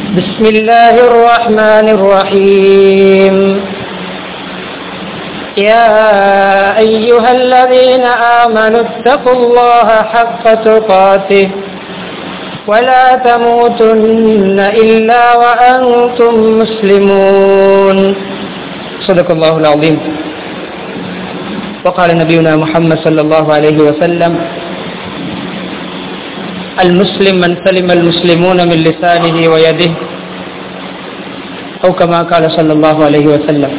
بسم الله الرحمن الرحيم يا أيها الذين آمنوا اتقوا الله حق تقاته ولا تموتن إلا وأنتم مسلمون صدق الله العظيم وقال نبينا محمد صلى الله عليه وسلم المسلم من سلم المسلمون من لسانه ويده أو كما قال صلى الله عليه وسلم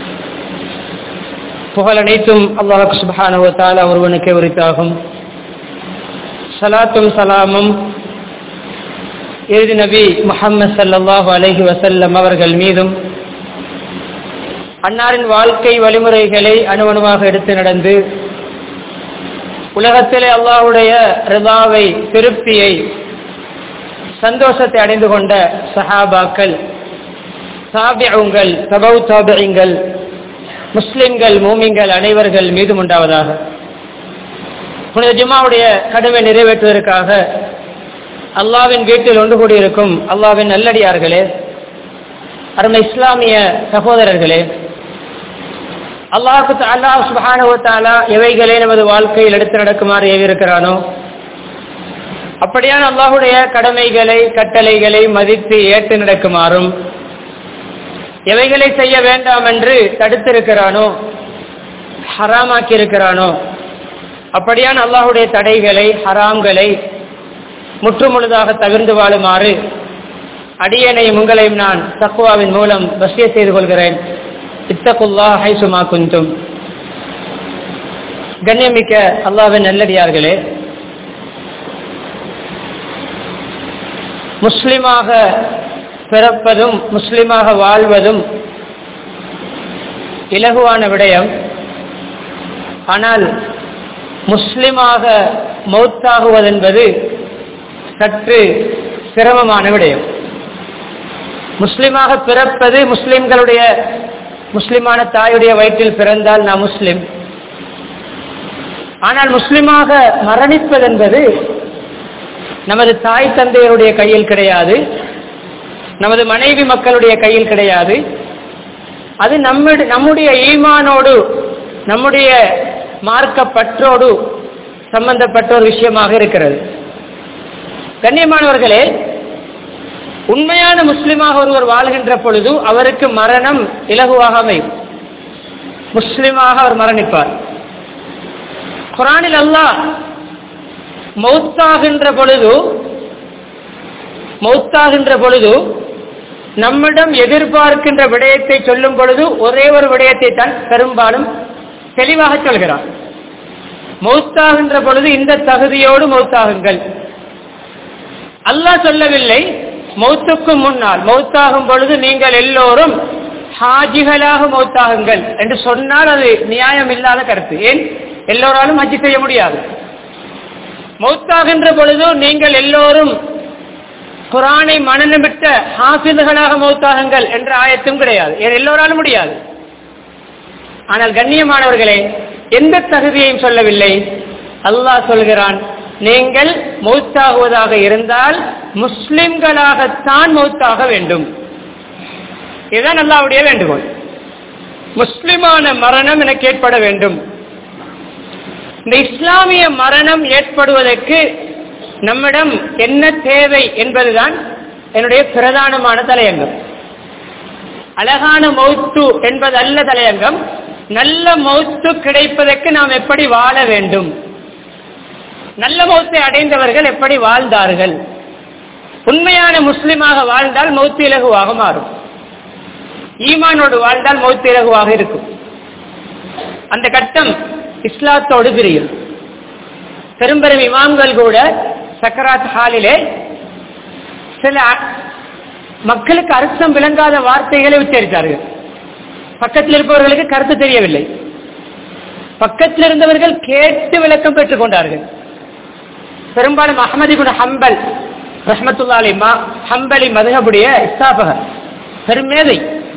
புகழ் அனைத்தும் அல்லாஹ் சுபஹானஹு தஆலா ஒருவனுக்கே உரித்தாகும் சலாத்தும் சலாமும் இறுதி நபி முஹம்மது ஸல்லல்லாஹு அலைஹி வஸல்லம் அவர்கள் மீதும் அன்னாரின் வாழ்க்கை வழிமுறைகளை அணுவணுவாக எடுத்து நடந்து உலகத்திலே அல்லாஹுடைய ரிதாவை திருப்தியை சந்தோஷத்தை அடைந்து கொண்ட சஹாபாக்கள் தாபியங்கள் தபவு தாபியங்கள் முஸ்லிம்கள் மூமிங்கள் அனைவர்கள் மீதும் உண்டாவதாக புனித ஜுமாவுடைய கடமை நிறைவேற்றுவதற்காக அல்லாவின் வீட்டில் ஒன்று கூடியிருக்கும் அல்லாவின் நல்லடியார்களே அருமை இஸ்லாமிய சகோதரர்களே அல்லாஹு அல்லாஹ் சுபானுவத்தாலா எவைகளே நமது வாழ்க்கையில் எடுத்து நடக்குமாறு ஏவிருக்கிறானோ அப்படியான அல்லாஹுடைய கடமைகளை கட்டளைகளை மதித்து ஏற்று நடக்குமாறும் எவைகளை செய்ய வேண்டாம் என்று தடுத்திருக்கிறானோ ஹராமாக்கி இருக்கிறானோ அப்படியான அல்லாஹுடைய தடைகளை ஹராம்களை முற்றுமுழுதாக தவிர்ந்து வாழுமாறு அடியனையும் உங்களையும் நான் தக்குவாவின் மூலம் வசிய செய்து கொள்கிறேன் இத்தகுல்லா ஹைசுமா குந்தும் கண்ணியமிக்க அல்லாவின் நல்லடியார்களே முஸ்லிமாக பிறப்பதும் முஸ்லிமாக வாழ்வதும் இலகுவான விடயம் ஆனால் முஸ்லிமாக மௌத்தாகுவதென்பது சற்று சிரமமான விடயம் முஸ்லிமாக பிறப்பது முஸ்லிம்களுடைய முஸ்லிமான தாயுடைய வயிற்றில் பிறந்தால் நான் முஸ்லிம் ஆனால் முஸ்லிமாக மரணிப்பதென்பது நமது தாய் தந்தையருடைய கையில் கிடையாது நமது மனைவி மக்களுடைய கையில் கிடையாது அது நம்ம நம்முடைய ஈமானோடு நம்முடைய மார்க்க பற்றோடு சம்பந்தப்பட்ட ஒரு விஷயமாக இருக்கிறது கண்ணியமானவர்களே உண்மையான முஸ்லிமாக ஒருவர் வாழ்கின்ற பொழுது அவருக்கு மரணம் இலகுவாக அமையும் முஸ்லிமாக அவர் மரணிப்பார் குரானில் அல்லாஹ் மௌத்தாகின்ற பொழுது மௌத்தாகின்ற பொழுது நம்மிடம் எதிர்பார்க்கின்ற விடயத்தை சொல்லும் பொழுது ஒரே ஒரு விடயத்தை தான் பெரும்பாலும் தெளிவாக சொல்கிறார் மௌத்தாகின்ற பொழுது இந்த தகுதியோடு மௌத்தாகுங்கள் அல்லாஹ் சொல்லவில்லை மௌத்துக்கு முன்னால் மௌத்தாகும் பொழுது நீங்கள் எல்லோரும் ஹாஜிகளாக மௌத்தாகுங்கள் என்று சொன்னால் அது நியாயம் இல்லாத கருத்து ஏன் எல்லோராலும் ஹஜ்ஜி செய்ய முடியாது மௌத்தாகின்ற பொழுது நீங்கள் எல்லோரும் குரானை மனநமிட்ட ஹாஃபிதுகளாக மௌத்தாகுங்கள் என்ற ஆயத்தும் கிடையாது ஏன் எல்லோராலும் முடியாது ஆனால் கண்ணியமானவர்களே எந்த தகுதியையும் சொல்லவில்லை அல்லாஹ் சொல்கிறான் நீங்கள் மௌத்தாகுவதாக இருந்தால் முஸ்லிம்களாகத்தான் மௌத்தாக வேண்டும் இதுதான் அல்லாவுடைய வேண்டுகோள் முஸ்லிமான மரணம் எனக்கு ஏற்பட வேண்டும் இந்த இஸ்லாமிய மரணம் ஏற்படுவதற்கு நம்மிடம் என்ன தேவை என்பதுதான் என்னுடைய பிரதானமான தலையங்கம் அழகான மௌத்து என்பது அல்ல தலையங்கம் நல்ல மௌத்து கிடைப்பதற்கு நாம் எப்படி வாழ வேண்டும் நல்ல மௌத்தை அடைந்தவர்கள் எப்படி வாழ்ந்தார்கள் உண்மையான முஸ்லிமாக வாழ்ந்தால் மௌத்து இலகுவாக மாறும் ஈமானோடு வாழ்ந்தால் மௌத்து இலகுவாக இருக்கும் அந்த கட்டம் இஸ்லாத்தோடு பிரியும் பெரும்பெரும் இமாம்கள் கூட சக்கராத் ஹாலிலே சில மக்களுக்கு அர்த்தம் விளங்காத வார்த்தைகளை உச்சரித்தார்கள் பக்கத்தில் இருப்பவர்களுக்கு கருத்து தெரியவில்லை பக்கத்தில் இருந்தவர்கள் கேட்டு விளக்கம் பெற்றுக் கொண்டார்கள் பெரும்பாலும் அகமதி குண ஹம்பல் ரஹமத்துல்லாலி மா ஹம்பலி மதுகபுடைய இஸ்தாபகர் பெருமேதை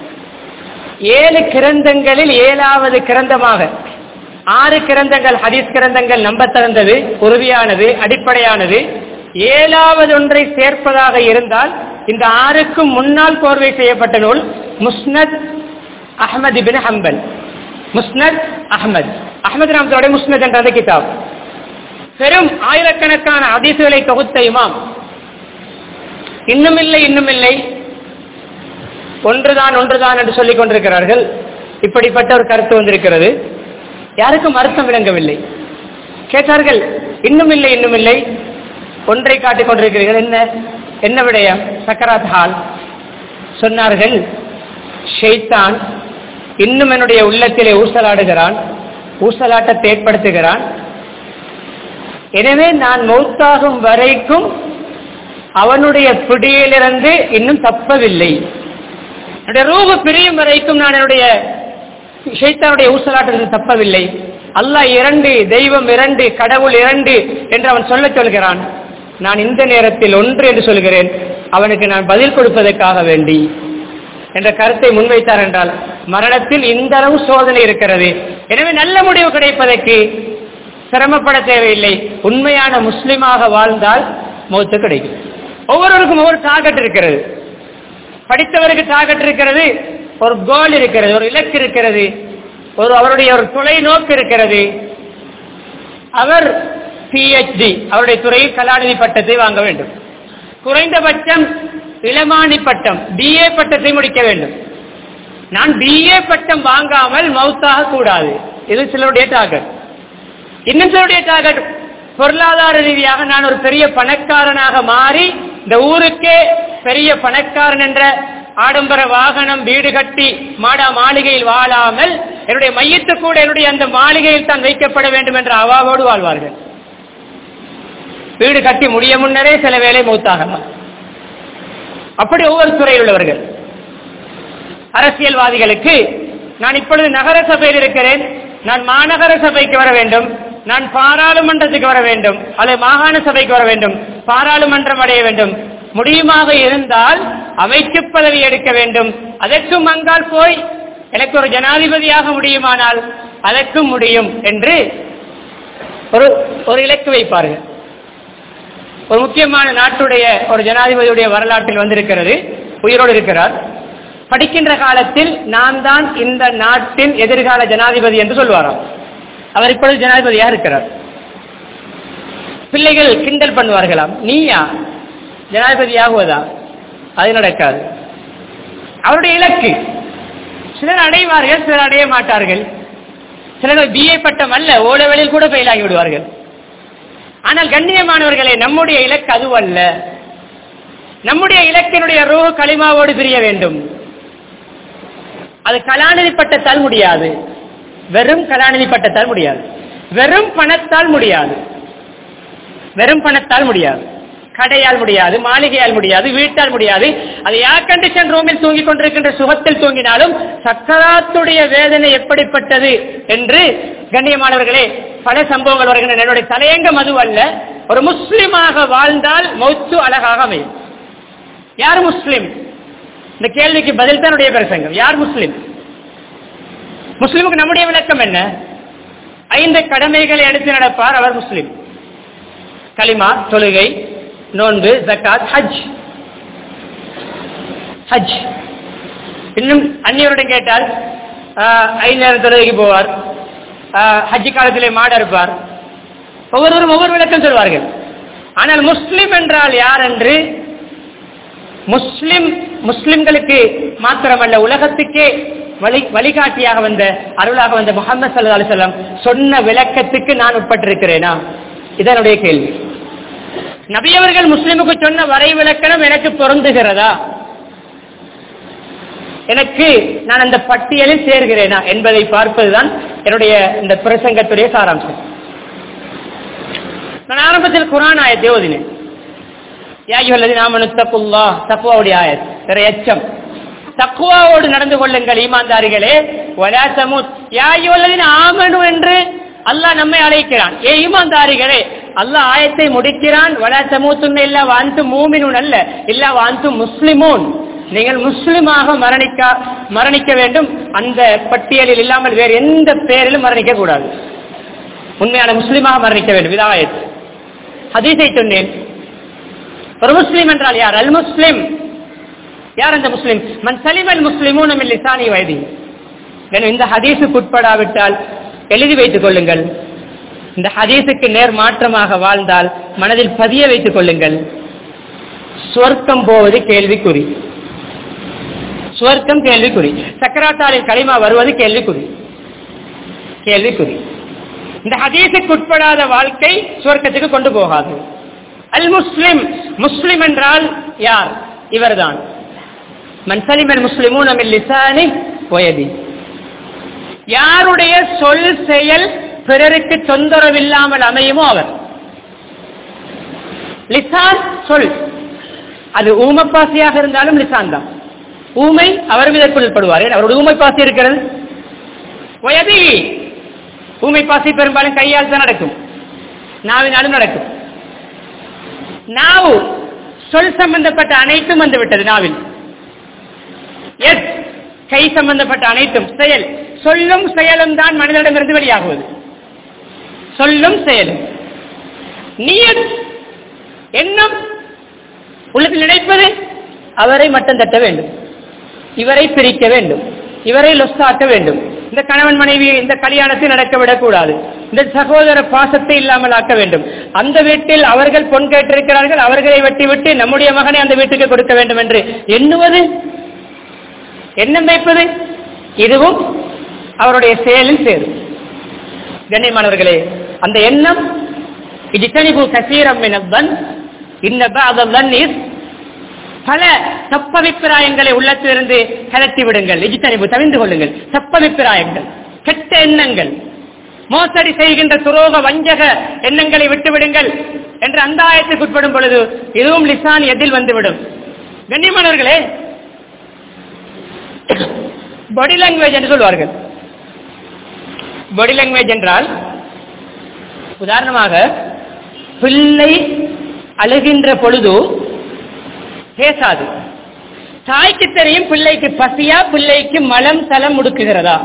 ஏழு கிரந்தங்களில் ஏழாவது கிரந்தமாக ஆறு கிரந்தங்கள் ஹதீஸ் கிரந்தங்கள் நம்பத்தகுந்தது உறுதியானது அடிப்படையானது ஏழாவது ஒன்றை சேர்ப்பதாக இருந்தால் இந்த ஆறுக்கும் முன்னால் கோர்வை செய்யப்பட்ட நூல் முஸ்னத் அஹமது பின் ஹம்பல் முஸ்னத் அஹமத் அஹமது ராமத்தோட முஸ்னத் என்ற அந்த கிதாப் பெரும் ஆயிரக்கணக்கான அதிசுகளை தொகுத்த இமாம் இன்னுமில்லை இன்னுமில்லை ஒன்றுதான் ஒன்றுதான் என்று சொல்லிக் கொண்டிருக்கிறார்கள் இப்படிப்பட்ட ஒரு கருத்து வந்திருக்கிறது யாருக்கும் அர்த்தம் விளங்கவில்லை கேட்டார்கள் இன்னும் இல்லை இன்னும் இல்லை ஒன்றை காட்டிக் கொண்டிருக்கிறீர்கள் என்ன என்ன விடயம் சக்கராத் ஹால் சொன்னார்கள் ஷெய்தான் இன்னும் என்னுடைய உள்ளத்திலே ஊசலாடுகிறான் ஊசலாட்டத்தை ஏற்படுத்துகிறான் எனவே நான் மௌத்தாகும் வரைக்கும் அவனுடைய பிடியிலிருந்து இன்னும் தப்பவில்லை என்னுடைய ரூப பிரியும் வரைக்கும் நான் என்னுடைய ஷைத்தானுடைய ஊசலாட்டத்தில் தப்பவில்லை அல்லாஹ் இரண்டு தெய்வம் இரண்டு கடவுள் இரண்டு என்று அவன் சொல்ல சொல்கிறான் நான் இந்த நேரத்தில் ஒன்று என்று சொல்கிறேன் அவனுக்கு நான் பதில் கொடுப்பதற்காக வேண்டி என்ற கருத்தை முன்வைத்தார் என்றால் மரணத்தில் இந்த அளவு சோதனை இருக்கிறது எனவே நல்ல முடிவு கிடைப்பதற்கு சிரமப்பட தேவையில்லை உண்மையான முஸ்லிமாக வாழ்ந்தால் மௌத்து கிடைக்கும் ஒவ்வொருவருக்கும் ஒவ்வொரு டார்கெட் இருக்கிறது படித்தவருக்கு டார்கெட் இருக்கிறது ஒரு கோல் இருக்கிறது ஒரு இலக்கு இருக்கிறது ஒரு அவருடைய ஒரு தொலைநோக்கு இருக்கிறது அவர் பிஹெச்டி அவருடைய துறையில் கலாநிதி பட்டத்தை வாங்க வேண்டும் குறைந்தபட்சம் இளமானி பட்டம் பிஏ பட்டத்தை முடிக்க வேண்டும் நான் பிஏ பட்டம் வாங்காமல் மவுத்தாக கூடாது இது சிலருடைய டார்கெட் இன்னும் சிலருடைய டார்கெட் பொருளாதார ரீதியாக நான் ஒரு பெரிய பணக்காரனாக மாறி இந்த ஊருக்கே பெரிய பணக்காரன் என்ற ஆடம்பர வாகனம் வீடு கட்டி மாடா மாளிகையில் வாழாமல் என்னுடைய மையத்து கூட என்னுடைய அந்த மாளிகையில் தான் வைக்கப்பட வேண்டும் என்ற அவாவோடு வாழ்வார்கள் வீடு கட்டி முடிய முன்னரே சில வேலை மூத்தாகலாம் அப்படி ஒவ்வொரு துறையில் உள்ளவர்கள் அரசியல்வாதிகளுக்கு நான் இப்பொழுது நகர சபையில் இருக்கிறேன் நான் மாநகர சபைக்கு வர வேண்டும் நான் பாராளுமன்றத்துக்கு வர வேண்டும் அல்லது மாகாண சபைக்கு வர வேண்டும் பாராளுமன்றம் அடைய வேண்டும் முடியுமாக இருந்தால் அமைச்சு பதவி எடுக்க வேண்டும் அதற்கும் அங்கால் போய் எனக்கு ஒரு ஜனாதிபதியாக முடியுமானால் அதற்கும் முடியும் என்று ஒரு ஒரு இலக்கு வைப்பார்கள் ஒரு முக்கியமான நாட்டுடைய ஒரு ஜனாதிபதியுடைய வரலாற்றில் வந்திருக்கிறது உயிரோடு இருக்கிறார் படிக்கின்ற காலத்தில் நான் தான் இந்த நாட்டின் எதிர்கால ஜனாதிபதி என்று சொல்வாராம் அவர் இப்பொழுது ஜனாதிபதியாக இருக்கிறார் பிள்ளைகள் கிண்டல் பண்ணுவார்களாம் நீயா ஜனாதிபதி ஆகுவதா அது நடக்காது அவருடைய இலக்கு சிலர் அடைவார்கள் சிலர் அடைய மாட்டார்கள் சிலர் பிஏ பட்டம் அல்ல ஓலவெளியில் கூட ஃபெயில் ஆகி விடுவார்கள் ஆனால் கண்ணியமானவர்களே நம்முடைய இலக்கு அதுவல்ல நம்முடைய இலக்கினுடைய ரூஹ் களிமாவோடு பிரிய வேண்டும் அது கலாநிதி பட்டத்தால் முடியாது வெறும் கலாநிதி பட்டத்தால் முடியாது வெறும் பணத்தால் முடியாது வெறும் பணத்தால் முடியாது கடையால் முடியாது மாளிகையால் முடியாது வீட்டால் முடியாது அது ஏர் கண்டிஷன் ரூமில் தூங்கிக் கொண்டிருக்கின்ற சுகத்தில் தூங்கினாலும் சக்கராத்துடைய வேதனை எப்படிப்பட்டது என்று கண்ணியமானவர்களே பல சம்பவங்கள் வருகின்றன என்னுடைய தலையங்கம் அது அல்ல ஒரு முஸ்லிமாக வாழ்ந்தால் மௌத்து அழகாக அமையும் யார் முஸ்லிம் இந்த கேள்விக்கு பதில் தான் என்னுடைய பிரசங்கம் யார் முஸ்லிம் முஸ்லிமுக்கு நம்முடைய விளக்கம் என்ன ஐந்து கடமைகளை எடுத்து நடப்பார் அவர் முஸ்லிம் கலிமா தொழுகை நோன்பு ஜக்காத் ஹஜ் ஹஜ் இன்னும் அந்நியருடன் கேட்டால் ஆஹ், ஐந்து நேரம் தொழுகைக்கு போவார் ஆஹ், ஹஜ் காலத்திலே மாடு அறுப்பார் ஒவ்வொருவரும் ஒவ்வொரு விளக்கம் சொல்வார்கள் ஆனால் முஸ்லிம் என்றால் யார் என்று முஸ்லிம் முஸ்லிம்களுக்கு மாத்திரமல்ல உலகத்துக்கே வழி வழிகாட்டியாக வந்த அருளாக வந்த முகமது சல்லா அலிசல்லாம் சொன்ன விளக்கத்துக்கு நான் உட்பட்டிருக்கிறேனா இதனுடைய கேள்வி நபியவர்கள் முஸ்லிமுக்கு சொன்ன வரை விளக்கணம் எனக்கு பொருந்துகிறதா எனக்கு நான் அந்த பட்டியலில் சேர்கிறேனா என்பதை பார்ப்பதுதான் என்னுடைய இந்த பிரசங்கத்துடைய சாராம்சம் நான் ஆரம்பத்தில் குரான் ஆயத்தை ஓதினேன் யாயுள்ளது நாமனு தக்குல்லா தக்குவாவுடைய ஆயத் வேற எச்சம் தக்குவாவோடு நடந்து கொள்ளுங்கள் ஈமான்தாரிகளே வலா சமூத் யாயுள்ளதின் ஆமனு என்று அல்லாஹ் நம்மை அழைக்கிறான் ஏ ஈமான்தாரிகளே அல்லாஹ் ஆயத்தை முடிக்கிறான் வலா சமூத்துன்னு இல்ல வாந்து மூமினுன் அல்ல இல்ல வாந்து முஸ்லிமூன் நீங்கள் முஸ்லிமாக மரணிக்க மரணிக்க வேண்டும் அந்த பட்டியலில் இல்லாமல் வேறு எந்த பெயரிலும் மரணிக்க கூடாது உண்மையான முஸ்லிமாக மரணிக்க வேண்டும் இதாயத் ஹதீஸை சொன்னேன் ஒரு முஸ்லிம் என்றால் யார் அல் முஸ்லிம் யார் அந்த முஸ்லிம் மன் சலிமல் முஸ்லிமூன் மின் லிசானி வயதி எனவே இந்த ஹதீஸுக்கு உட்படாவிட்டால் எழுதி வைத்துக் கொள்ளுங்கள் இந்த ஹதீஸுக்கு நேர் மாற்றமாக வாழ்ந்தால் மனதில் பதிய வைத்துக் கொள்ளுங்கள் சுவர்க்கம் போவது கேள்விக்குறி சுவர்க்கம் கேள்விக்குறி சக்கராத்தாலில் களிமா வருவது கேள்விக்குறி கேள்விக்குறி இந்த ஹதீஸுக்கு உட்படாத வாழ்க்கை சுவர்க்கத்துக்கு கொண்டு போகாது அல் முஸ்லிம் முஸ்லிம் என்றால் யார் இவர்தான் மன்சலிமன் முஸ்லிமும் நம்ம லிசானி போயதி யாருடைய சொல் செயல் பிறருக்கு தொந்தரவில்லாமல் அமையுமோ அவர் லிசான் சொல் அது ஊமப்பாசியாக இருந்தாலும் லிசான் தான் ஊமை அவர் இதற்குள் படுவார் அவருடைய ஊமை பாசி இருக்கிறது வயதி ஊமை பாசி பெரும்பாலும் கையால் தான் நடக்கும் நாவினாலும் நடக்கும் நாவு சொல் சம்பந்தப்பட்ட அனைத்தும் வந்துவிட்டது நாவில் எஸ் கை சம்பந்தப்பட்ட அனைத்தும் செயல் சொல்லும் செயலும் தான் மனிதனிடமிருந்து வெளியாகுவது சொல்லும் செயலும் நீயத் எண்ணம் உள்ளத்தில் நினைப்பது அவரை மட்டும் தட்ட வேண்டும் இவரை பிரிக்க வேண்டும் இவரை லொஸ்தாக்க வேண்டும் இந்த கணவன் மனைவி இந்த கல்யாணத்தை நடக்க விடக்கூடாது இந்த சகோதர பாசத்தை இல்லாமல் ஆக்க வேண்டும் அந்த வீட்டில் அவர்கள் பொன் கேட்டிருக்கிறார்கள் அவர்களை வெட்டி விட்டு நம்முடைய மகனை அந்த வீட்டுக்கு கொடுக்க வேண்டும் என்று எண்ணுவது எண்ணம் வைப்பது இதுவும் அவருடைய செயலில் சேரும் கண்ணியமானவர்களே அந்த எண்ணம் இஜித்தனிபு கசீரம் எனவன் இந்த இஸ் பல தப்பபிப்பிராயங்களை உள்ளத்திலிருந்து கலத்தி விடுங்கள் இஜித்தனிபு தவிந்து கொள்ளுங்கள் தப்பபிப்பிராயங்கள் கெட்ட எண்ணங்கள் மோசடி செய்கின்ற துரோக வஞ்சக எண்ணங்களை விட்டுவிடுங்கள் என்று அந்த ஆயத்துக்கு உட்படும் பொழுது இதுவும் லிசான் எதில் வந்துவிடும் கண்ணியமானவர்களே பாடி லாங்குவேஜ் என்று சொல்வார்கள் பாடி லாங்குவேஜ் என்றால் உதாரணமாக பிள்ளை அழுகின்ற பொழுது பேசாது தாய்க்கு தெரியும் பிள்ளைக்கு பசியா பிள்ளைக்கு மலம் தலம் முடுக்குகிறதா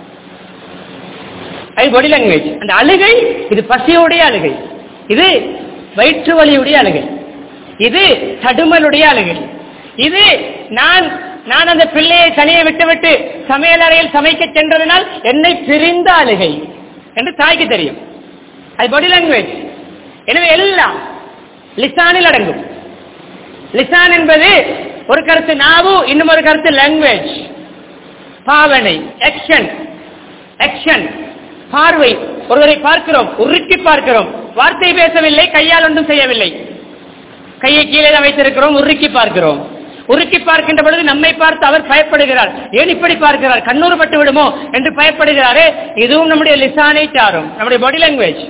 அது பாடி லாங்குவேஜ் அந்த அழுகை இது பசியோடைய அழுகை இது வயிற்று வலியுடைய அழுகை இது தடுமலுடைய அழுகை இது நான் நான் அந்த பிள்ளையை தனியை விட்டுவிட்டு சமையல் அறையில் சமைக்க சென்றதனால் என்னை பிரிந்த அழுகை என்று தாய்க்கு தெரியும் அது பாடி லாங்குவேஜ் எனவே எல்லாம் லிசானில் அடங்கும் லிசான் என்பது ஒரு கருத்து நாவு இன்னும் ஒரு கருத்து லாங்குவேஜ் பாவனை ஆக்ஷன் ஆக்ஷன் பார்வை ஒருவரை பார்க்கிறோம் உருக்கி பார்க்கிறோம் வார்த்தை பேசவில்லை கையால் ஒன்றும் செய்யவில்லை கையை கீழே தான் வைத்திருக்கிறோம் உருக்கி பார்க்கிறோம் உருக்கி பார்க்கின்ற பொழுது நம்மை பார்த்து அவர் பயப்படுகிறார் ஏன் இப்படி பார்க்கிறார் கண்ணூர் பட்டு விடுமோ என்று பயப்படுகிறாரே இதுவும் நம்முடைய லிசானை சாரும் நம்முடைய பாடி லாங்குவேஜ்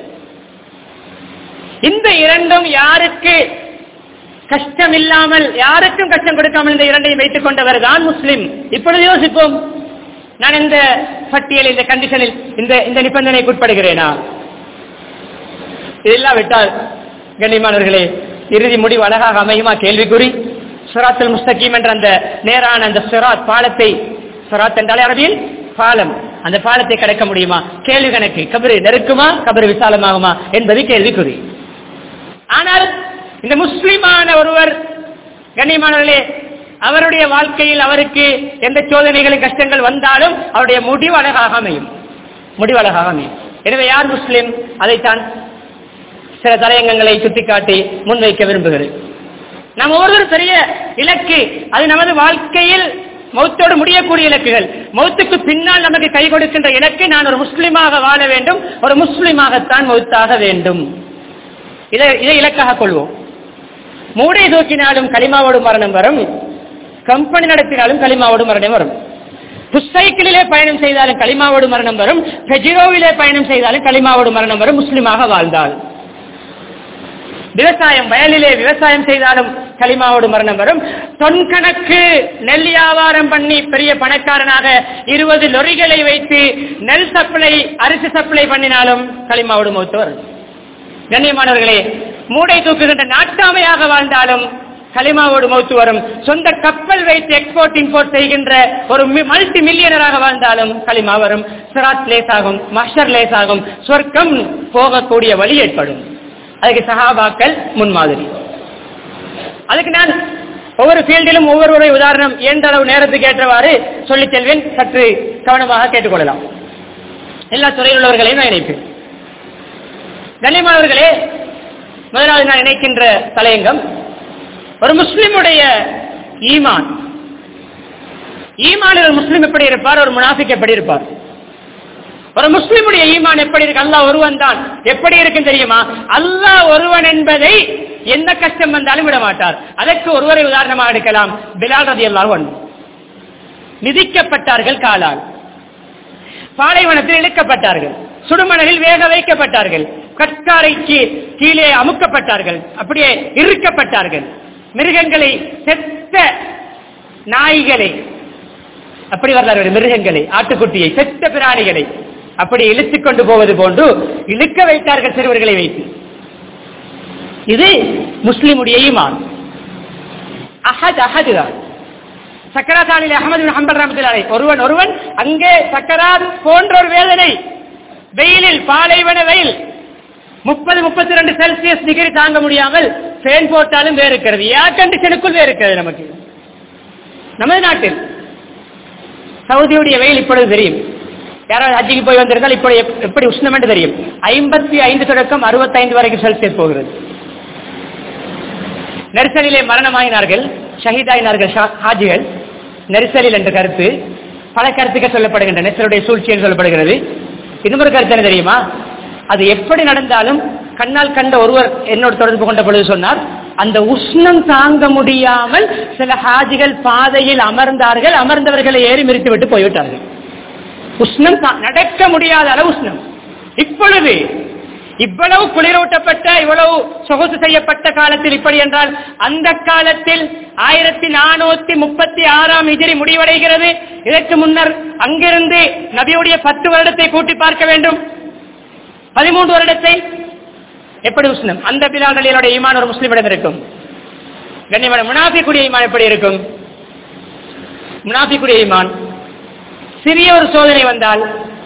இந்த இரண்டும் யாருக்கு கஷ்டம் இல்லாமல் யாருக்கும் கஷ்டம் கொடுக்காமல் இந்த இரண்டையும் வைத்துக் கொண்டவர் தான் முஸ்லிம் இப்பொழுது யோசிப்போம் நான் இந்த பட்டியல் இந்த கண்டிஷனில் இந்த இந்த நிபந்தனைக்கு உட்படுகிறேனா இதெல்லாம் விட்டால் கண்ணியமானவர்களே இறுதி முடிவு அழகாக அமையுமா கேள்விக்குறி சுராத்தல் முஸ்தகீம் என்ற அந்த நேரான அந்த சுராத் பாலத்தை சுராத் என்றாலே அரபியில் பாலம் அந்த பாலத்தை கடக்க முடியுமா கேள்வி கணக்கு கபரு நெருக்குமா கபரு விசாலமாகுமா என்பது கேள்விக்குறி ஆனால் இந்த முஸ்லிமான ஒருவர் கண்ணியமானவர்களே அவருடைய வாழ்க்கையில் அவருக்கு எந்த சோதனைகளும் கஷ்டங்கள் வந்தாலும் அவருடைய முடிவு அழகாக அமையும் முடிவு அழகாக அமையும் எனவே யார் முஸ்லிம் அதைத்தான் சில தலையங்கங்களை சுட்டிக்காட்டி முன்வைக்க விரும்புகிறேன் நாம் ஒவ்வொருவரும் பெரிய இலக்கு அது நமது வாழ்க்கையில் மௌத்தோடு முடியக்கூடிய இலக்குகள் மௌத்துக்கு பின்னால் நமக்கு கை கொடுக்கின்ற இலக்கு நான் ஒரு முஸ்லிமாக வாழ வேண்டும் ஒரு முஸ்லிமாகத்தான் மௌத்தாக வேண்டும் இதை இதை இலக்காக கொள்வோம் மூடை தூக்கினாலும் களிமாவோடு மரணம் வரும் கம்பெனி நடத்தினாலும் களிமாவோடு மரணம் வரும் புஸ்சைக்கிளிலே பயணம் செய்தாலும் களிமாவோடு மரணம் வரும் பெஜிரோவிலே பயணம் செய்தாலும் களிமாவோடு மரணம் வரும் முஸ்லிமாக வாழ்ந்தால் விவசாயம் வயலிலே விவசாயம் செய்தாலும் களிமாவோடு மரணம் வரும் தொன்கணக்கு நெல் வியாபாரம் பண்ணி பெரிய பணக்காரனாக இருபது லொரிகளை வைத்து நெல் சப்ளை அரிசி சப்ளை பண்ணினாலும் களிமாவோடு மௌத்து வரும் கண்ணியமானவர்களே மூடை தூக்குகின்ற நாட்டாமையாக வாழ்ந்தாலும் களிமாவோடு மௌத்து வரும் சொந்த கப்பல் வைத்து எக்ஸ்போர்ட் இம்போர்ட் செய்கின்ற ஒரு மல்டி மில்லியனராக வாழ்ந்தாலும் களிமா வரும் சிராத் லேஸ் ஆகும் மஷர் லேஸ் ஆகும் சொர்க்கம் போகக்கூடிய வழி ஏற்படும் அதுக்கு சஹாபாக்கள் முன்மாதிரி அதுக்கு நான் ஒவ்வொரு ஃபீல்டிலும் ஒவ்வொருவரை உதாரணம் எந்த அளவு நேரத்துக்கு ஏற்றவாறு சொல்லிச் செல்வேன் சற்று கவனமாக கேட்டுக்கொள்ளலாம் எல்லா துறையில் உள்ளவர்களையும் நான் இணைப்பேன் கண்ணியமானவர்களே முதலாவது நான் இணைக்கின்ற தலையங்கம் ஒரு முஸ்லிமுடைய ஈமான் ஈமான் ஒரு முஸ்லிம் எப்படி இருப்பார் ஒரு முனாஃபிக் எப்படி இருப்பார் ஒரு முஸ்லிமுடைய ஈமான் எப்படி இருக்கு அல்லாஹ் ஒருவன் தான் எப்படி இருக்கு தெரியுமா அல்லாஹ் ஒருவன் என்பதை எந்த கஷ்டம் வந்தாலும் விட மாட்டார் அதற்கு ஒருவரை உதாரணமாக எடுக்கலாம் பிலால் ரதி அல்லாஹ் மிதிக்கப்பட்டார்கள் காலால் பாலைவனத்தில் இழுக்கப்பட்டார்கள் சுடுமணலில் வேக வைக்கப்பட்டார்கள் கற்காரைக்கு கீழே அமுக்கப்பட்டார்கள் அப்படியே இறுக்கப்பட்டார்கள் மிருகங்களை செத்த நாய்களை அப்படி வரலாறு மிருகங்களை ஆட்டுக்குட்டியை செத்த பிராணிகளை அப்படி இழுத்துக் கொண்டு போவது போன்று இழுக்க வைத்தார்கள் சிறுவர்களை வைத்து இது முஸ்லிமுடைய ஈமான் அஹத் அஹது தான் சக்கராத்தானில் அகமது ஹம்பல் ரஹமத்துல்லாஹி ஒருவன் ஒருவன் அங்கே சக்கராத் போன்ற ஒரு வேதனை வெயிலில் பாலைவன வெயில் முப்பது முப்பத்தி ரெண்டு செல்சியஸ் டிகிரி தாங்க முடியாமல் ஃபேன் போட்டாலும் வேறுக்கிறது ஏர் கண்டிஷனுக்குள் வேறுக்கிறது நமக்கு நமது நாட்டில் சவுதியுடைய வெயில் இப்பொழுது தெரியும் யாராவது ஹஜ்ஜிக்கு போய் வந்திருந்தால் இப்பொழுது எப்- எப்படி உஷ்ணம் என்று தெரியும் ஐம்பத்தி ஐந்து தொடக்கம் அறுபத்தைந்து வரைக்கும் செல்சியஸ் போகிறது நெரிசலிலே மரணமாயினார்கள் ஷஹீதாயினார்கள் ஷா- ஹாஜிகள் நெரிசலில் என்ற கருத்து பல கருத்துக்கள் சொல்லப்படுகின்றன நெரிசலுடைய சூழ்ச்சியில் சொல்லப்படுகிறது இன்னொரு கருத்து என்ன தெரியுமா அது எப்படி நடந்தாலும் கண்ணால் கண்ட ஒருவர் என்னோடு தொடர்பு கொண்ட பொழுது சொன்னார் அந்த உஷ்ணம் தாங்க முடியாமல் சில ஹாஜிகள் பாதையில் அமர்ந்தார்கள் அமர்ந்தவர்களை ஏறி மிரித்து விட்டு போய்விட்டார்கள் உஷ்ணம் தா- நடக்க முடியாத அளவு உஷ்ணம் இப்பொழுது இவ்வளவு குளிரூட்டப்பட்ட இவ்வளவு சொகுசு செய்யப்பட்ட காலத்தில் இப்படி என்றால் அந்த காலத்தில் ஆயிரத்தி நானூத்தி முப்பத்தி ஆறாம் இஜிரி முடிவடைகிறது இதற்கு முன்னர் அங்கிருந்து நபியுடைய பத்து வருடத்தை கூட்டி பார்க்க வேண்டும் பதிமூன்று வருடத்தை எப்படி உஷ்ணம் அந்த பிலாடலியனுடைய ஈமான் ஒரு முஸ்லிமிடம் இருக்கும் கண்ணியமான முனாஃபிக்குடைய ஈமான் எப்படி இருக்கும் முனாஃபிக்குடைய ஈமான் சிறிய ஒரு சோதனை வந்தால்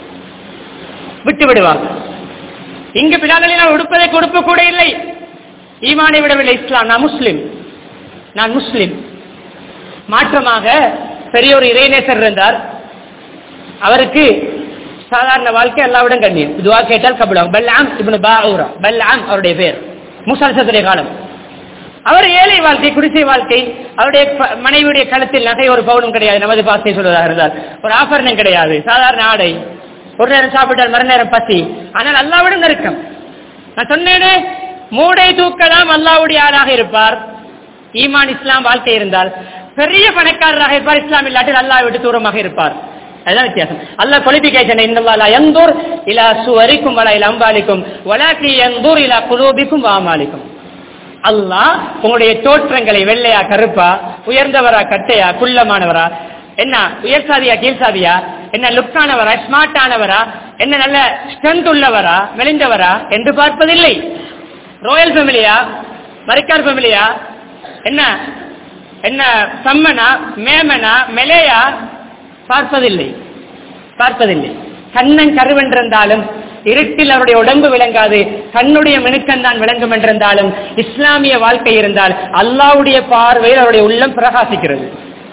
விட்டு விடுவார் இங்கு பிலாடலில் நான் உடுப்பதற்கு உடுப்பு கூட இல்லை ஈமானை விடவில்லை இஸ்லாம் நான் முஸ்லிம் நான் முஸ்லிம் மாற்றமாக பெரிய ஒரு இறைநேசர் இருந்தார் அவருக்கு சாதாரண வாழ்க்கை எல்லாவிடம் கண்ணியம் இதுவா கேட்டால் கபுலம் பல்லாம் இப்னு பாஊரா பல்லாம் அவருடைய பேர் முசாலிசத்துடைய காலம் அவர் ஏழை வாழ்க்கை குடிசை வாழ்க்கை அவருடைய ப- மனைவியுடைய கழுத்தில் நகை ஒரு பவுனும் கிடையாது நமது பாசை சொல்வதாக இருந்தால் ஒரு ஆபரணம் கிடையாது சாதாரண ஆடை ஒரு நேரம் சாப்பிட்டால் மறு நேரம் பசி ஆனால் அல்லாவிடம் நெருக்கம் நான் சொன்னேனே மூடை தூக்கலாம் அல்லாவுடைய ஆளாக இருப்பார் ஈமான் இஸ்லாம் வாழ்க்கை இருந்தால் பெரிய பணக்காரராக இருப்பார் இஸ்லாம் இல்லாட்டில் அல்லாஹ் விட்டு தூரமாக இருப்பார் அதுதான் வித்தியாசம் அல்லாஹ் குவாலிபிகேஷன் இன்னவாலா எந்தூர் இலா சுவரிக்கும் வலா இல அம்பாலிக்கும் வலாக்கி எந்தூர் இலா குலூபிக்கும் வாமாலிக்கும் அல்லாஹ் உங்களுடைய தோற்றங்களை வெள்ளையா கருப்பா உயர்ந்தவரா கட்டையா குள்ளமானவரா என்ன உயர் சாதியா கீழ் சாதியா என்ன லுக்கானவரா ஸ்மார்ட்டானவரா என்ன நல்ல ஸ்ட்ரென்த் உள்ளவரா மெலிந்தவரா என்று பார்ப்பதில்லை ராயல் ஃபேமிலியா மரிக்கார் ஃபேமிலியா என்ன என்ன சம்மனா மேமனா மெலேயா பார்ப்பதில்லை பார்ப்பதில்லை கண்ணன் கருவென்றிருந்தாலும் இருட்டில் அவருடைய உடம்பு விளங்காது கண்ணுடைய மினுக்கன் தான் விளங்கும் என்றிருந்தாலும் இஸ்லாமிய வாழ்க்கை இருந்தால் அல்லாவுடைய பார்வையில் அவருடைய உள்ளம் பிரகாசிக்கிறது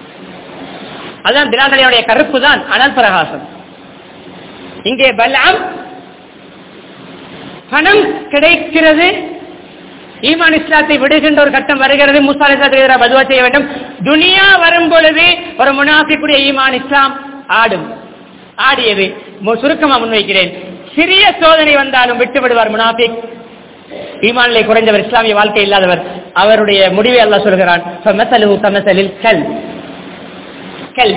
அதுதான் பிலாதலையுடைய கருப்பு தான் ஆனால் பிரகாசம் இங்கே பல்லாம் பணம் கிடைக்கிறது ஈமான் இஸ்லாத்தை விடுகின்ற ஒரு கட்டம் வருகிறது முசா இஸ்லாத்துக்கு எதிராக பதுவா செய்ய வேண்டும் துனியா வரும் பொழுது ஒரு முனாஃபிக்குடைய ஈமான் இஸ்லாம் ஆடும் ஆடியது மு- சுருக்கமா முன்வைக்கிறேன் சிறிய சோதனை வந்தாலும் விட்டு விடுவார் முனாஃபிக் ஈமானிலே குறைந்தவர் இஸ்லாமிய வாழ்க்கை இல்லாதவர் அவருடைய முடிவை அல்லாஹ் சொல்கிறான் "ஃபமஸலுஹு கமஸலில் கல் கல்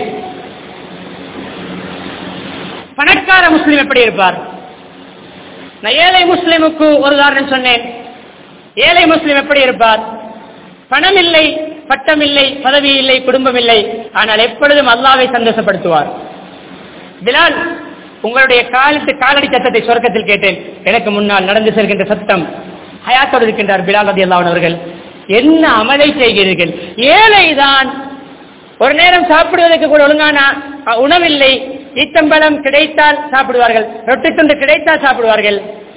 பணக்கார முஸ்லிம் எப்படி இருப்பார் நான் ஏழை முஸ்லிமுக்கு ஒரு உதாரணம் சொன்னேன் ஏழை முஸ்லிம் எப்படி இருப்பார் பணம் இல்லை பட்டம் இல்லை பதவி இல்லை குடும்பம் இல்லை ஆனால் எப்பொழுதும் அல்லாவை சந்தோஷப்படுத்துவார் பிலால் உங்களுடைய காலத்து காலடி சத்தத்தை சொர்க்கத்தில் கேட்டேன் எனக்கு முன்னால் நடந்து செல்கின்ற சத்தம் ஹயாத்தோடு இருக்கின்றார் பிலால் ரதி அவர்கள் என்ன அமலை செய்கிறீர்கள் ஏழைதான் ஒரு நேரம் சாப்பிடுவதற்கு கூட ஒழுங்கான அ, உணவில்லை ஈத்தம்பழம் கிடைத்தால் சாப்பிடுவார்கள் ரொட்டி துண்டு கிடைத்தால் சாப்பிடுவார்கள்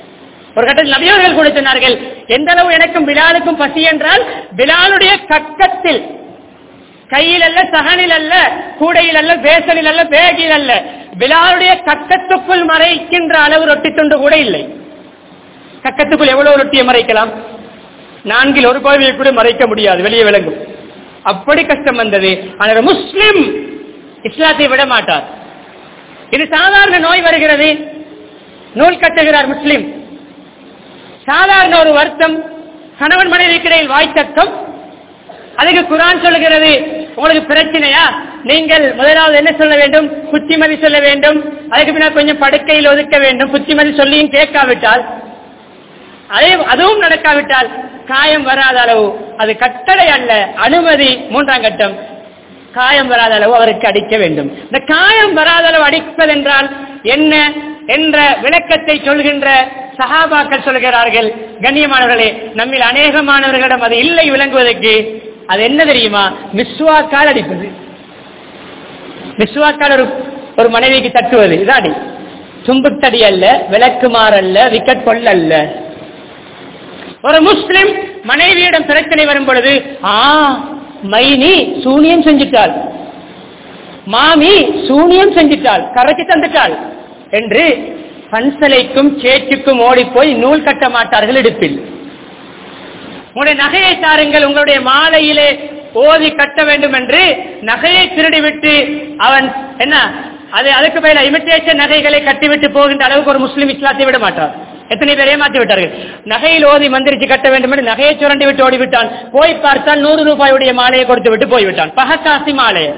ஒரு கட்டத்தில் நபியவர்கள் கூட சொன்னார்கள் எந்த அளவு எனக்கும் பிலாலுக்கும் பசி என்றால் பிலாலுடைய கக்கத்தில் கையில் அல்ல சகனில் அல்ல கூடையில் அல்ல பேசலில் அல்ல பேகில் அல்ல பிலாலுடைய கக்கத்துக்குள் மறைக்கின்ற அளவு ரொட்டி துண்டு கூட இல்லை கக்கத்துக்குள் எவ்வளவு ரொட்டியை மறைக்கலாம் நான்கில் ஒரு பகுதியை கூட மறைக்க முடியாது வெளியே விளங்கும் அப்படி கஷ்டம் வந்தது ஆனால் முஸ்லிம் இஸ்லாத்தை விட மாட்டார் இது சாதாரண நோய் வருகிறது நூல் கட்டுகிறார் முஸ்லிம் சாதாரண ஒரு வருத்தம் கணவன் மனைவிக்கு இடையில் வாய்த்தக்கம் அதுக்கு குரான் சொல்லுகிறது உங்களுக்கு பிரச்சனையா நீங்கள் முதலாவது என்ன சொல்ல வேண்டும் புத்திமதி சொல்ல வேண்டும் அதுக்கு பின்னால் கொஞ்சம் படுக்கையில் ஒதுக்க வேண்டும் புத்திமதி சொல்லியும் கேட்காவிட்டால் அதே அதுவும் நடக்காவிட்டால் காயம் வராத அளவு அது கட்டளை அல்ல அனுமதி மூன்றாம் கட்டம் காயம் வராத அளவு அவருக்கு அடிக்க வேண்டும் இந்த காயம் வராத அளவு அடிப்பதென்றால் என்ன என்ற விளக்கத்தை சொல்கின்ற சஹாபாக்கள் சொல்கிறார்கள் கண்ணியமானவர்களே நம்மில் அநேகமானவர்களிடம் அது இல்லை விளங்குவதற்கு அது என்ன தெரியுமா மிஸ்வாக்கால் அடிப்பது மிஸ்வாக்கால் ஒரு ஒரு மனைவிக்கு தட்டுவது இதாடி தும்புத்தடி அல்ல விளக்குமாறு அல்ல விக்கெட் கொள்ள அல்ல ஒரு முஸ்லிம் மனைவியிடம் பிரச்சனை வரும் பொழுது ஆ மைனி சூனியம் செஞ்சிட்டாள் மாமி சூனியம் செஞ்சிட்டாள் கரைச்சி தந்துட்டாள் என்று பன்சலைக்கும் சேச்சுக்கும் ஓடி போய் நூல் கட்ட மாட்டார்கள் இடுப்பில் உங்களுடைய நகையை தாருங்கள் உங்களுடைய மாலையிலே ஓதி கட்ட வேண்டும் என்று நகையை திருடிவிட்டு அவன் என்ன அது அதுக்கு மேல இமிட்டேஷன் நகைகளை கட்டிவிட்டு போகின்ற அளவுக்கு ஒரு முஸ்லிம் இஸ்லாத்தை விட மாட்டார் எத்தனை பேர் ஏமாற்றி விட்டார்கள் நகையில் ஓதி மந்திரிச்சு கட்ட வேண்டும் என்று நகையை சுரண்டி விட்டு ஓடிவிட்டான் போய் பார்த்தால் நூறு ரூபாயுடைய மாலையை கொடுத்து விட்டு போய்விட்டான் பகக்காசி மாலையை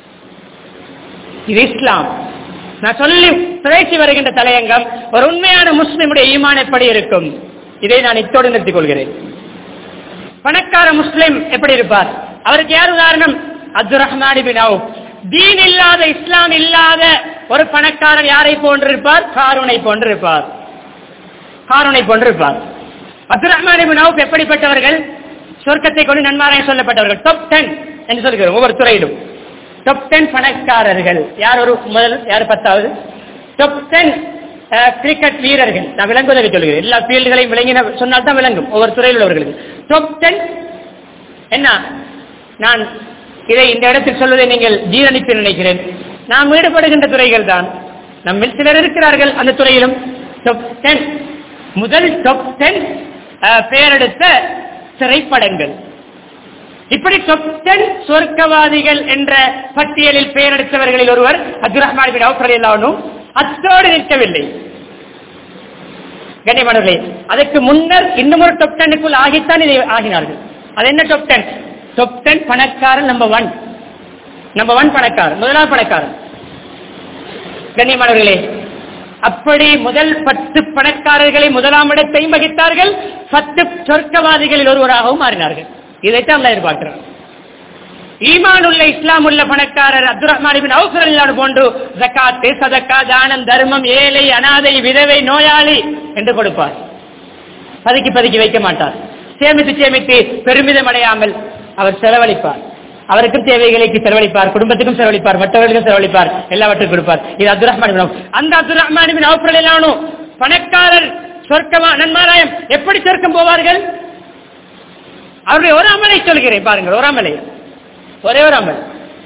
இது இஸ்லாம் நான் சொல்லி பிழைச்சி வருகின்ற தலையங்கம் ஒரு உண்மையான முஸ்லிமுடைய ஈமான் எப்படி இருக்கும் இதை நான் இத்தோடு நிறுத்திக் கொள்கிறேன் பணக்கார முஸ்லிம் எப்படி இருப்பார் அவருக்கு யார் உதாரணம் அப்துல் ரஹ்மான் பின் அவுப் தீன் இல்லாத இஸ்லாம் இல்லாத ஒரு பணக்காரர் யாரை போன்றிருப்பார் காரூனை போன்றிருப்பார் காரூனை போன்றிருப்பார் அப்துல் ரஹ்மான் பின் அவுப் எப்படிப்பட்டவர்கள் சொர்க்கத்தை கொண்டு நன்மாராயம் சொல்லப்பட்டவர்கள் டாப் டென் என்று சொல்கிறோம் ஒவ்வொரு துறையிலும் டாப் டென் பணக்காரர்கள் யார் ஒரு முதல் யார் பத்தாவது டாப் டென் கிரிக்கெட் வீரர்கள் நான் விளங்குவதை சொல்கிறேன் எல்லா ஃபீல்டுகளையும் விளங்கின சொன்னால் தான் விளங்கும் ஒவ்வொரு துறையில் உள்ளவர்களுக்கு டாப் டென் என்ன நான் இதை இந்த இடத்தில் சொல்வதை நீங்கள் ஜீரணித்து நினைக்கிறேன் நாம் ஈடுபடுகின்ற துறைகள் தான் நம்மில் சிலர் இருக்கிறார்கள் அந்த துறையிலும் டாப் டென் முதல் டாப் டென் பெயரெடுத்த திரைப்படங்கள் இப்படி டாப் டென் சொர்க்கவாதிகள் என்ற பட்டியலில் பெயரெடுத்தவர்களில் ஒருவர் அப்துல் ரஹ்மான் பின் அவுஃப் ரலியல்லாஹு அத்தோடு நிற்கவில்லை கண்ணியமானவர்களே அதற்கு முன்னர் இன்னும் ஒரு டாப் டென்னுக்குள் ஆகித்தான் இதை ஆகினார்கள் அது என்ன டாப் டென் டாப் டென் பணக்காரன் நம்பர் ஒன் நம்பர் ஒன் பணக்காரன் முதலாவது பணக்காரன் கண்ணியமானவர்களே அப்படி முதல் பத்து பணக்காரர்களை முதலாம் இடத்தையும் வகித்தார்கள் பத்து சொர்க்கவாதிகளில் ஒருவராகவும் மாறினார்கள் இதைத்தான் அல்ல எதிர்பார்க்கிறார் ஈமான் உள்ள இஸ்லாம் உள்ள பணக்காரர் அப்துல் ரஹ்மான் அவசரம் போன்று ஜக்காத்து சதக்கா தானம் தர்மம் ஏழை அனாதை விதவை நோயாளி என்று கொடுப்பார் பதுக்கி பதுக்கி வைக்க மாட்டார் சேமித்து சேமித்து பெருமிதம் அடையாமல் அவர் செலவழிப்பார் அவருக்கும் தேவைகளுக்கு செலவழிப்பார் குடும்பத்துக்கும் செலவழிப்பார் மற்றவர்களுக்கும் செலவழிப்பார் எல்லாவற்றுக்கும் கொடுப்பார் இது அப்துல் ரஹ்மான் அந்த அப்துல் ரஹ்மான் அவசரம் பணக்காரர் சொர்க்கமா நன்மாராயம் எப்படி சொர்க்கம் போவார்கள் அவருடைய ஒரு அமலை சொல்கிறேன் பாருங்கள் ஒரு அமலை ஒரே ஒரு அமல்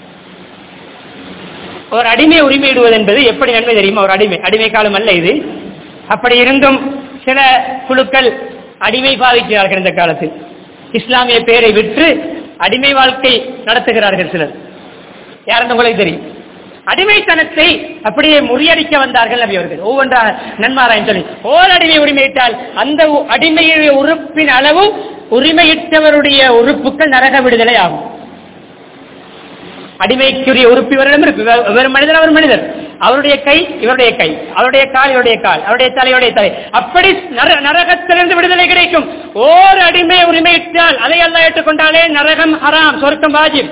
ஒரு அடிமை உரிமையிடுவது என்பது எப்படி நன்மை தெரியுமா ஒரு அடிமை அடிமை காலம் அல்ல இது அப்படி இருந்தும் சில குழுக்கள் அடிமை பாதிக்கிறார்கள் இந்த காலத்தில் இஸ்லாமிய பெயரை விற்று அடிமை வாழ்க்கை நடத்துகிறார்கள் சிலர் யாருன்னு உங்களுக்கு தெரியும் அடிமைத்தனத்தை அப்படியே முறியடிக்க வந்தார்கள் நபி அவர்கள் ஒவ்வொன்றாக நன்மாராயம் சொல்லி ஓர் அடிமை உரிமையிட்டால் அந்த அடிமையுடைய உறுப்பின் அளவு உரிமையிட்டவருடைய உறுப்புகள் நரக விடுதலை ஆகும் அடிமைக்குரிய உறுப்பு இவரிடம் இருக்கு இவர் மனிதர் அவர் மனிதர் அவருடைய கை இவருடைய கை அவருடைய கால் இவருடைய கால் அவருடைய தலையுடைய தலை அப்படி நரகத்திலிருந்து விடுதலை கிடைக்கும் ஓர் அடிமை உரிமையிட்டால் அதை எல்லாம் ஏற்றுக்கொண்டாலே நரகம் ஹராம் சொர்க்கம் வாஜிப்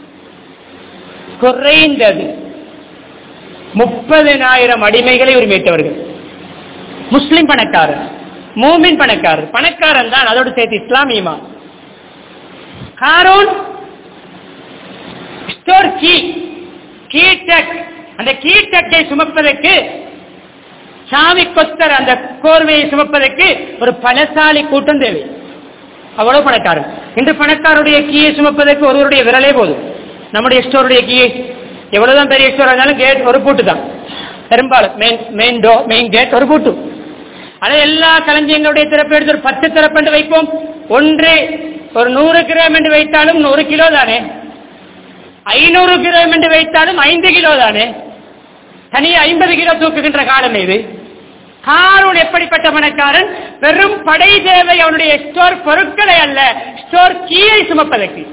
குறைந்தது முப்பதினாயிரம் அடிமைகளை உரிமையிட்டவர்கள் முஸ்லிம் பணக்காரர் மூமின் பணக்காரர் பணக்காரன் தான் அதோடு சேர்த்து இஸ்லாமியமா காரோன் ஸ்டோர் கீ கீட்டக் அந்த கீட்டக்கை சுமப்பதற்கு சாவி கொத்தர் அந்த கோர்வையை சுமப்பதற்கு ஒரு பலசாலி கூட்டம் தேவை அவ்வளவு பணக்காரன் இன்று பணக்காரருடைய கீயை சுமப்பதற்கு ஒருவருடைய விரலே போதும் நம்முடைய ஸ்டோருடைய கீயை எவ்வளவுதான் பெரிய ஸ்டோர் இருந்தாலும் கேட் ஒரு பூட்டு தான் பெரும்பாலும் main main door main gate ஒரு பூட்டு அதை எல்லா களஞ்சியங்களுடைய திறப்பு எடுத்து ஒரு பத்து திறப்பு என்று வைப்போம் ஒன்று ஒரு நூறு கிராம் என்று வைத்தாலும் நூறு கிலோ தானே ஐநூறு கிராம் என்று வைத்தாலும் ஐந்து கிலோ தானே தனியே ஐம்பது கிலோ தூக்குகின்ற காலம் இது காரூன் எப்படிப்பட்ட பணக்காரன் வெறும் படை தேவை அவனுடைய ஸ்டோர் பொருட்களை அல்ல ஸ்டோர் கீயை சுமப்பதற்கு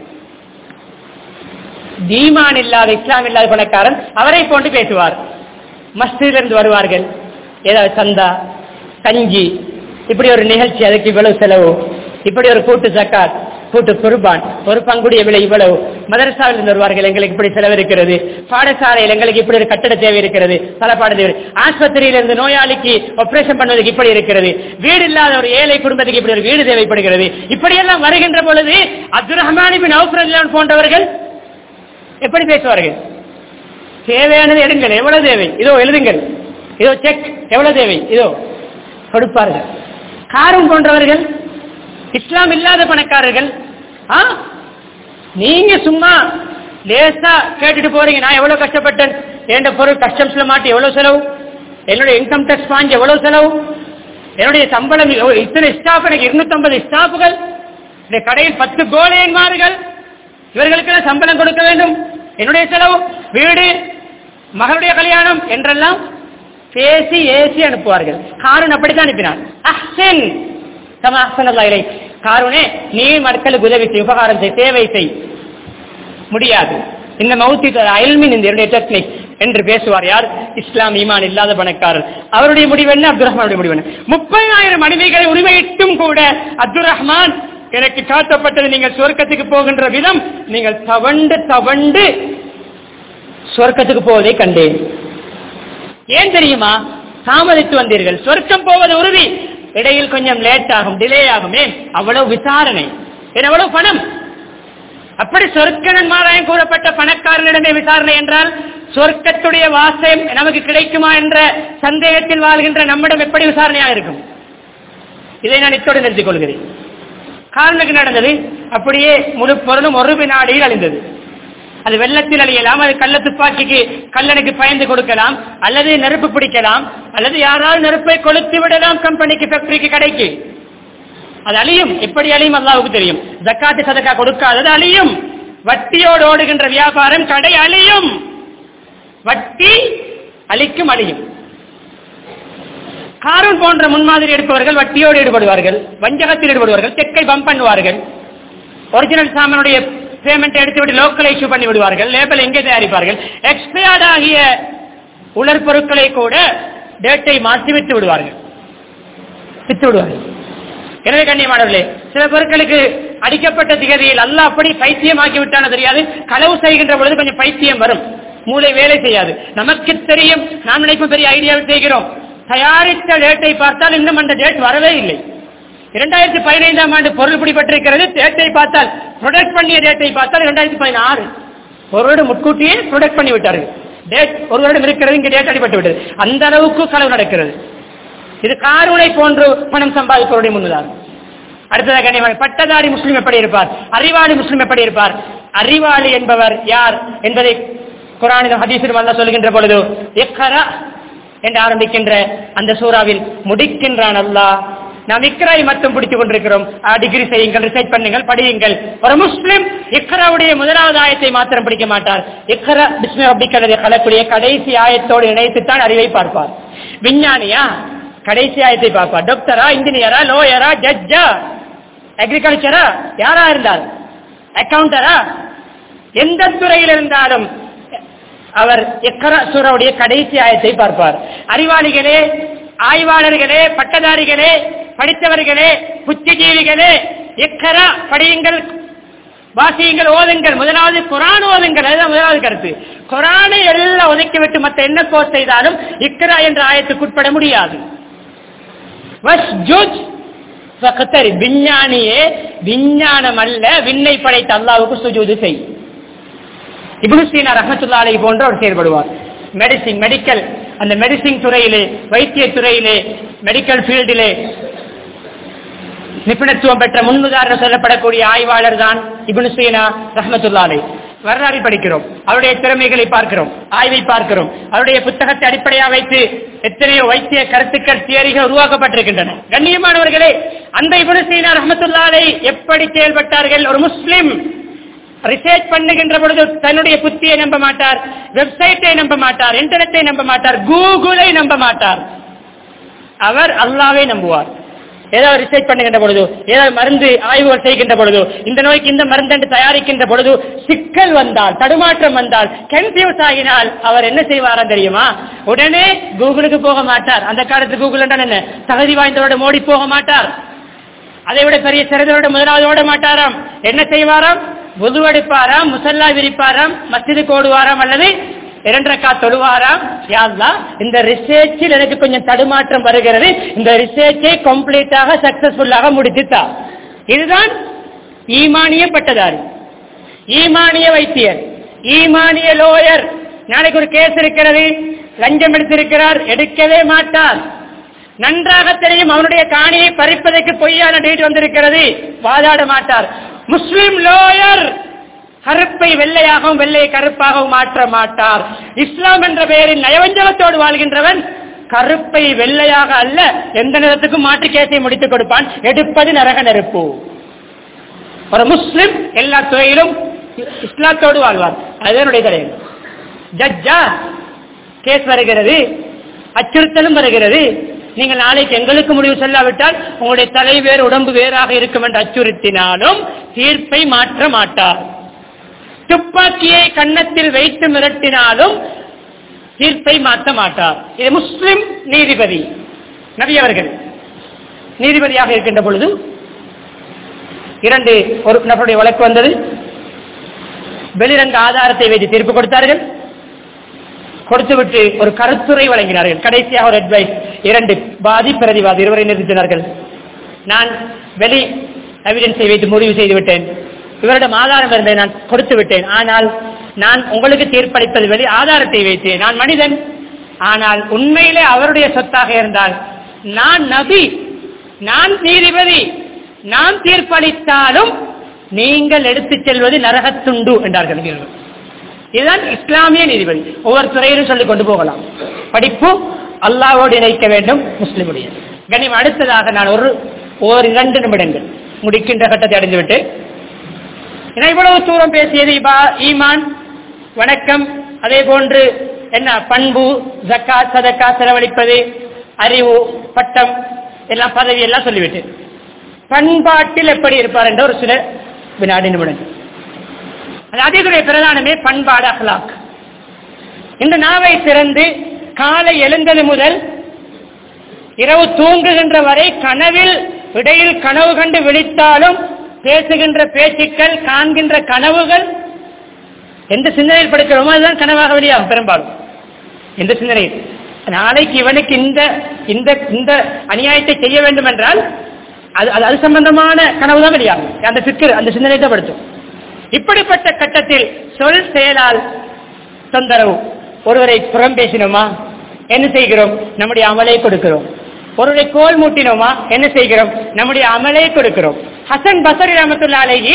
தீமான் இல்லாத இஸ்லாம் இல்லாத பணக்காரன் அவரை போன்று பேசுவார் மஸ்திலிருந்து வருவார்கள் ஏதாவது சந்தா கஞ்சி இப்படி ஒரு நிகழ்ச்சி அதுக்கு இவ்வளவு செலவு இப்படி ஒரு கூட்டு ஜக்காத் கூட்டு குர்பான் ஒரு பங்குடைய விலை இவ்வளவு மதரசாவில் இருந்து வருவார்கள் எங்களுக்கு இப்படி செலவு இருக்கிறது பாடசாலையில் எங்களுக்கு இப்படி ஒரு கட்டட தேவை இருக்கிறது பல பாட தேவை ஆஸ்பத்திரியில் இருந்து நோயாளிக்கு ஆபரேஷன் பண்ணுவதற்கு இப்படி இருக்கிறது வீடு இல்லாத ஒரு ஏழை குடும்பத்துக்கு இப்படி ஒரு வீடு தேவைப்படுகிறது இப்படியெல்லாம் வருகின்ற பொழுது அப்துல் ரஹ்மான் பின் அவுஃப் போன்றவர்கள் எப்படி பேசுவார்கள் தேவையானது எடுங்கள் எவ்வளவு தேவை இதோ எழுதுங்கள் இதோ செக் எவ்வளவு தேவை இதோ கொடுப்பார்கள் காரும் போன்றவர்கள் இஸ்லாம் இல்லாத பணக்காரர்கள் ஆ நீங்க சும்மா லேசா கேட்டுட்டு போறீங்க நான் எவ்வளவு கஷ்டப்பட்டேன் என்ற பொருள் கஸ்டம்ஸ்ல மாட்டி எவ்வளவு செலவு என்னுடைய இன்கம் டேக்ஸ் பாஞ்சு எவ்வளவு செலவு என்னுடைய சம்பளம் எவ்வளவு- இத்தனை ஸ்டாஃப் எனக்கு இருநூத்தி ஐம்பது ஸ்டாஃப்கள் இந்த கடையில் பத்து கோலையன்மார்கள் இவர்களுக்கு சம்பளம் கொடுக்க வேண்டும் என்னுடைய செலவு வீடு மகளுடைய கல்யாணம் என்றெல்லாம் பேசி ஏசி அனுப்புவார்கள் காரன் அப்படித்தான் அனுப்பினான் அஹ்சன் கமா அஹ்சனல்லாஹ் இலைக். காருனே நீ மக்களுக்கு உதவி செய் உபகாரம் செய் சேவை செய் முடியாது இந்த மௌத்தி அயல்மின் இந்த இரண்டு டெக்னிக் என்று பேசுவார் யார் இஸ்லாம் ஈமான் இல்லாத பணக்காரர் அவருடைய முடிவு என்ன அப்துல் ரஹ்மானுடைய முடிவு என்ன முப்பதாயிரம் அடிமைகளை உரிமையிட்டும் கூட அப்துல் ரஹ்மான் எனக்கு காட்டப்பட்டது நீங்கள் சுவர்க்கத்துக்கு போகின்ற விதம் நீங்கள் தவண்டு தவண்டு சுவர்க்கத்துக்கு போவதை கண்டேன் ஏன் தெரியுமா தாமதித்து வந்தீர்கள் சொர்க்கம் போவது உறுதி இடையில் கொஞ்சம் லேட் ஆகும் டிலே ஆகும் ஏன் அவ்வளவு விசாரணை ஏன் அவ்வளவு பணம் அப்படி சொர்க்கனன் மாராயம் கூறப்பட்ட பணக்காரனிடமே விசாரணை என்றால் சொர்க்கத்துடைய வாசம் நமக்கு கிடைக்குமா என்ற சந்தேகத்தில் வாழ்கின்ற நம்மிடம் எப்படி விசாரணையாக இருக்கும் இதை நான் இத்தோடு நிறுத்திக் கொள்கிறேன் காரணக்கு நடந்தது அப்படியே முழு பொருளும் ஒரு வினாடியில் அழிந்தது அது வெள்ளத்தில் அழியலாம் அது கள்ள துப்பாக்கிக்கு கல்லனுக்கு பயந்து கொடுக்கலாம் அல்லது நெருப்பு பிடிக்கலாம் அல்லது யாராவது நெருப்பை கொளுத்து விடலாம் கம்பெனிக்கு ஃபேக்டரிக்கு கடைக்கு அது அழியும் எப்படி அழியும் அல்லாவுக்கு தெரியும் ஜக்காத்து சதக்கா கொடுக்காதது அழியும் வட்டியோடு ஓடுகின்ற வியாபாரம் கடை அழியும் வட்டி அழிக்கும் அழியும் காரூன் போன்ற முன்மாதிரி எடுப்பவர்கள் வட்டியோடு ஈடுபடுவார்கள் வஞ்சகத்தில் ஈடுபடுவார்கள் செக்கை பம்ப் பண்ணுவார்கள் ஒரிஜினல் சாமானுடைய பேமெண்ட் எடுத்துவிட்டு லோக்கல் இஷ்யூ பண்ணி விடுவார்கள் லேபல் எங்கே தயாரிப்பார்கள் எக்ஸ்பயர்ட் ஆகிய உலர் பொருட்களை கூட டேட்டை மாற்றி விட்டு விடுவார்கள் வித்து விடுவார்கள் எனவே கண்ணியமானவர்களே சில பொருட்களுக்கு அடிக்கப்பட்ட திகதியில் அல்ல அப்படி பைத்தியமாக்கி விட்டான தெரியாது களவு செய்கின்ற பொழுது கொஞ்சம் பைத்தியம் வரும் மூளை வேலை செய்யாது நமக்கு தெரியும் நாம் நினைப்போம் பெரிய ஐடியாவில் செய்கிறோம் தயாரித்த டேட்டை பார்த்தால் இன்னும் அந்த டேட் வரவே இல்லை இரண்டாயிரத்தி பதினைந்தாம் ஆண்டு பொருள் பிடிபட்டிருக்கிறது டேட்டை பார்த்தால் ப்ரொடக்ட் பண்ணிய டேட்டை பார்த்தால் இரண்டாயிரத்தி பதினாறு ஒரு வருடம் முன்கூட்டியே ப்ரொடக்ட் பண்ணி விட்டார்கள் டேட் ஒரு வருடம் இருக்கிறது இங்கே டேட் அடிபட்டு விட்டது அந்த அளவுக்கு களவு நடக்கிறது இது காரூனை போன்று பணம் சம்பாதிப்பவருடைய முன்னுதாரணம் அடுத்ததாக கண்ணியமான பட்டதாரி முஸ்லிம் எப்படி இருப்பார் அறிவாளி முஸ்லிம் எப்படி இருப்பார் அறிவாளி என்பவர் யார் என்பதை குரானிலும் ஹதீஸிலும் அல்ல சொல்கின்ற பொழுது இக்ரா என்று ஆரம்பிக்கின்ற அந்த சூறாவில் முடிக்கின்றான் அல்லாஹ் நாம் இக்ராய் மட்டும் பிடித்துக் கொண்டிருக்கிறோம் ஆ, டிகிரி செய்யுங்கள் ரிசர்ச் பண்ணுங்கள் படியுங்கள் ஒரு முஸ்லிம் இக்ராவுடைய முதலாவது ஆயத்தை மாத்திரம் படிக்க மாட்டார் இக்ரா பிஸ்மி ரப்பிக்கல்லதை கலக்கூடிய கடைசி ஆயத்தோடு இணைத்துத்தான் அறிவை பார்ப்பார் விஞ்ஞானியா கடைசி ஆயத்தை பார்ப்பார் டாக்டரா இன்ஜினியரா லோயரா ஜட்ஜா அக்ரிகல்ச்சரா யாரா இருந்தார் அக்கவுண்டரா எந்த துறையில் இருந்தாலும் அவர் எக்கர சூறாவுடைய கடைசி ஆயத்தை பார்ப்பார் அறிவாளிகளே ஆய்வாளர்களே பட்டதாரிகளே படித்தவர்களே புத்திஜீவிகளே எக்கரா படியுங்கள் வாசியுங்கள் ஓதுங்கள் முதலாவது குரான் ஓதுங்கள் அதுதான் முதலாவது கருத்து குரானை எல்லாம் ஒதுக்கிவிட்டு மற்ற என்ன கோர்ஸ் செய்தாலும் இக்ரா என்ற ஆயத்துக்கு உட்பட முடியாது வஸ்ஜுத் ஃபக்தரி. விஞ்ஞானியே விஞ்ஞானம் அல்ல விண்ணை படைத்த அல்லாவுக்கு சுஜூது செய் இப்னு சீனா ரஹமத்துல்லா அலைஹி போன்ற அவர் செயல்படுவார் மெடிசின் மெடிக்கல் அந்த மெடிசின் துறையிலே வைத்திய துறையிலே மெடிக்கல் ஃபீல்டிலே நிபுணத்துவம் பெற்ற முன்னுதாரணம் சொல்லப்படக்கூடிய ஆய்வாளர் தான் இப்னு சீனா ரஹமத்துல்லாலை வரலாறு படிக்கிறோம் அவருடைய திறமைகளை பார்க்கிறோம் ஆய்வை பார்க்கிறோம் அவருடைய புத்தகத்தை அடிப்படையாக வைத்து எத்தனையோ வைத்திய கருத்துக்கள் தியரிகள் உருவாக்கப்பட்டிருக்கின்றன கண்ணியமானவர்களே அந்த இப்னு சீனா ரஹமத்துல்லாலை எப்படி செயல்பட்டார்கள் ஒரு முஸ்லிம் ரிசர்ச் பண்ணுகின்ற பொழுது தன்னுடைய புத்தியை நம்ப மாட்டார் வெப்சைட்டை நம்ப மாட்டார் இன்டர்நெட்டை நம்ப மாட்டார் கூகுளை நம்ப மாட்டார் அவர் அல்லாவை நம்புவார் ஏதாவது ரிசர்ச் பண்ணுகின்ற பொழுது ஏதாவது மருந்து ஆய்வுகள் செய்கின்ற பொழுது இந்த நோய்க்கு இந்த மருந்து தயாரிக்கின்ற பொழுது சிக்கல் வந்தால் தடுமாற்றம் வந்தால் கன்ஃபியூஸ் ஆகினால் அவர் என்ன செய்வாரா தெரியுமா உடனே கூகுளுக்கு போக மாட்டார் அந்த காலத்து கூகுள் என்றால் என்ன தகுதி வாய்ந்தவரோட மோடி போக மாட்டார் அதை விட பெரிய சிறந்தவரோட முதலாவது ஓட மாட்டாராம் என்ன செய்வாராம் புதுவெடுப்பாராம் முசல்லா விரிப்பாராம் மஸ்ஜிதுக்கு ஓடுவாராம் அல்லது இரண்டரைக்கா தொழுவாராம் யாருலா இந்த ரிசர்ச்சில் எனக்கு கொஞ்சம் தடுமாற்றம் வருகிறது இந்த ரிசர்ச்சை கம்ப்ளீட்டாக சக்சஸ்ஃபுல்லாக முடித்துத்தா இதுதான் ஈமானிய பட்டதாரி ஈமானிய வைத்தியர் ஈமானிய லோயர் நாளைக்கு ஒரு கேஸ் இருக்கிறது லஞ்சம் எடுத்திருக்கிறார் எடுக்கவே மாட்டார் நன்றாக தெரியும் அவனுடைய காணியை பறிப்பதற்கு பொய்யான டேட் வந்திருக்கிறது வாதாட மாட்டார் முஸ்லிம் லோயர் கருப்பை வெள்ளையாகவும் வெள்ளையை கருப்பாகவும் மாற்ற மாட்டார் இஸ்லாம் என்ற பெயரில் நயவஞ்சகத்தோடு வாழ்கின்றவன் கருப்பை வெள்ளையாக அல்ல எந்த நேரத்துக்கும் மாற்று கேசை முடித்துக் கொடுப்பான் எடுப்பது நரக நெருப்பு ஒரு முஸ்லிம் எல்லா துறையிலும் இஸ்லாத்தோடு வாழ்வார் அது என்னுடைய தலைவர் ஜட்ஜா கேஸ் வருகிறது அச்சுறுத்தலும் வருகிறது நீங்கள் நாளைக்கு எங்களுக்கு முடிவு சொல்லாவிட்டால் உங்களுடைய தலை வேறு உடம்பு வேறாக இருக்கும் என்று அச்சுறுத்தினாலும் தீர்ப்பை மாற்ற மாட்டார் துப்பாக்கியை கன்னத்தில் வைத்து மிரட்டினாலும் தீர்ப்பை மாற்ற மாட்டார் இது முஸ்லிம் நீதிபதி நபி அவர்கள் நீதிபதியாக இருக்கின்ற பொழுது இரண்டு ஒரு நபருடைய வழக்கு வந்தது வெளிரங்க ஆதாரத்தை வைத்து தீர்ப்பு கொடுத்தார்கள் கொடுத்துவிட்டு ஒரு கருத்துரை வழங்கினார்கள் கடைசியாக ஒரு அட்வைஸ் இரண்டு வாதி பிரதிவாதி இருவரை நிறுத்தினார்கள் நான் வெளி எவிடன்ஸை வைத்து முடிவு செய்து விட்டேன் இவரிடம் ஆதாரம் இருந்ததை நான் கொடுத்து விட்டேன் ஆனால் நான் உங்களுக்கு தீர்ப்பளிப்பது வெளி ஆதாரத்தை வைத்தேன் நான் மனிதன் ஆனால் உண்மையிலே அவருடைய சொத்தாக இருந்தால் நான் நபி நான் நீதிபதி நான் தீர்ப்பளித்தாலும் நீங்கள் எடுத்துச் செல்வது நரகத்துண்டு என்றார்கள் நபிகள். இதுதான் இஸ்லாமிய நீதிபதி ஒவ்வொரு துறையிலும் சொல்லிக் கொண்டு போகலாம் படிப்பு அல்லாவோடு இணைக்க வேண்டும் முஸ்லிமுடைய கண்ணியம் அடுத்ததாக நான் ஒரு ஓர் இரண்டு நிமிடங்கள் முடிக்கின்ற கட்டத்தை அடைந்துவிட்டு ஏன்னா இவ்வளவு தூரம் பேசியது இபா ஈமான் வணக்கம் அதே போன்று என்ன பண்பு ஜக்காத் சதக்கா செலவழிப்பது அறிவு பட்டம் எல்லாம் பதவி எல்லாம் சொல்லிவிட்டு பண்பாட்டில் எப்படி இருப்பார் என்ற ஒரு சில வினாடி நிமிடங்கள் அது அதிகுடைய பிரதானமே பண்பாடு அஹ்லாக் இந்த நாவை திறந்து காலை எழுந்தது முதல் இரவு தூங்குகின்ற வரை கனவில் இடையில் கனவு கண்டு விழித்தாலும் பேசுகின்ற பேச்சுக்கள் காண்கின்ற கனவுகள் எந்த சிந்தனையில் படுக்கிறோமோ அதுதான் கனவாக வெளியாகும் பெரும்பாலும் எந்த சிந்தனையில் நாளைக்கு இவனுக்கு இந்த இந்த இந்த அநியாயத்தை செய்ய வேண்டும் என்றால் அது அது அது சம்பந்தமான கனவு தான் வெளியாகும் அந்த சிக்கல் அந்த சிந்தனை தான் படுத்தும் இப்படிப்பட்ட கட்டத்தில் சொல் செயலால் தொந்தரவு ஒருவரை புறம் பேசினோமா என்ன செய்கிறோம் நம்முடைய அமலை கொடுக்கிறோம் ஒருவரை கோல் மூட்டினோமா என்ன செய்கிறோம் நம்முடைய அமலை கொடுக்கிறோம் ஹசன் பசரி ரமத்துல்லாலேயே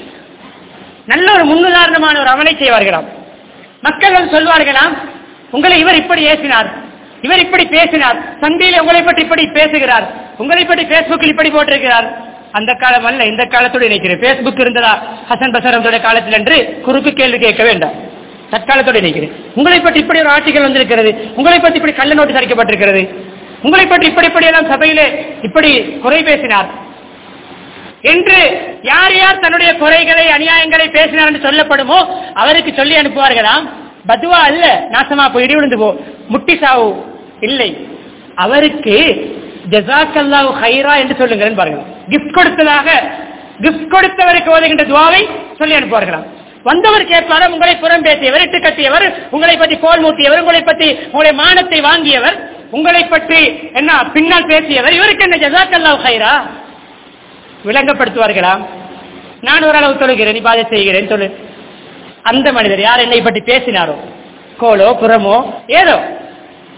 நல்ல ஒரு முன்னுதாரணமான ஒரு அமலை செய்வார்களாம் மக்கள் வந்து சொல்வார்களாம் உங்களை இவர் இப்படி ஏசினார் இவர் இப்படி பேசினார் சந்தையில் உங்களை பற்றி இப்படி பேசுகிறார் உங்களை பற்றி பேஸ்புக்கில் இப்படி போட்டிருக்கிறார் அந்த காலம் அல்ல இந்த காலத்தோடு நினைக்கிறேன் பேஸ்புக் இருந்ததா ஹசன் பசரமுடைய காலத்தில் என்று குறுக்கு கேள்வி கேட்க வேண்டாம் தற்காலத்தோடு நினைக்கிறேன் உங்களை பற்றி இப்படி ஒரு ஆர்டிகல் வந்திருக்கிறது உங்களை பற்றி இப்படி கள்ள நோட்டீஸ் அளிக்கப்பட்டிருக்கிறது உங்களை பற்றி இப்படி இப்படி எல்லாம் சபையிலே இப்படி குறை பேசினார் என்று யார் யார் தன்னுடைய குறைகளை அநியாயங்களை பேசினார் என்று சொல்லப்படுமோ அவருக்கு சொல்லி அனுப்புவார்களாம் பதுவா அல்ல நாசமா போய் இடி விழுந்து போ முட்டி சாவு இல்லை அவருக்கு ஜசாக்கல்லாஹு ஹைரா என்று சொல்லுங்கள் பாருங்கள் கிஃப்ட் கொடுத்ததாக கிஃப்ட் கொடுத்தவருக்கு ஓதுகின்ற துவாவை சொல்லி அனுப்புவார்களாம் வந்தவர் கேட்பார் உங்களை புறம் பேசியவர் இட்டு கட்டியவர் உங்களை பற்றி கோல் மூட்டியவர் உங்களை பற்றி உங்களுடைய மானத்தை வாங்கியவர் உங்களை பற்றி என்ன பின்னால் பேசியவர் இவருக்கு என்ன ஜசாக்கல்லாஹு ஹைரா விளங்கப்படுத்துவார்களா நான் ஓரளவு தொழுகிறேன் இபாதை செய்கிறேன் சொல்லு அந்த மனிதர் யார் என்னை பற்றி பேசினாரோ கோலோ புறமோ ஏதோ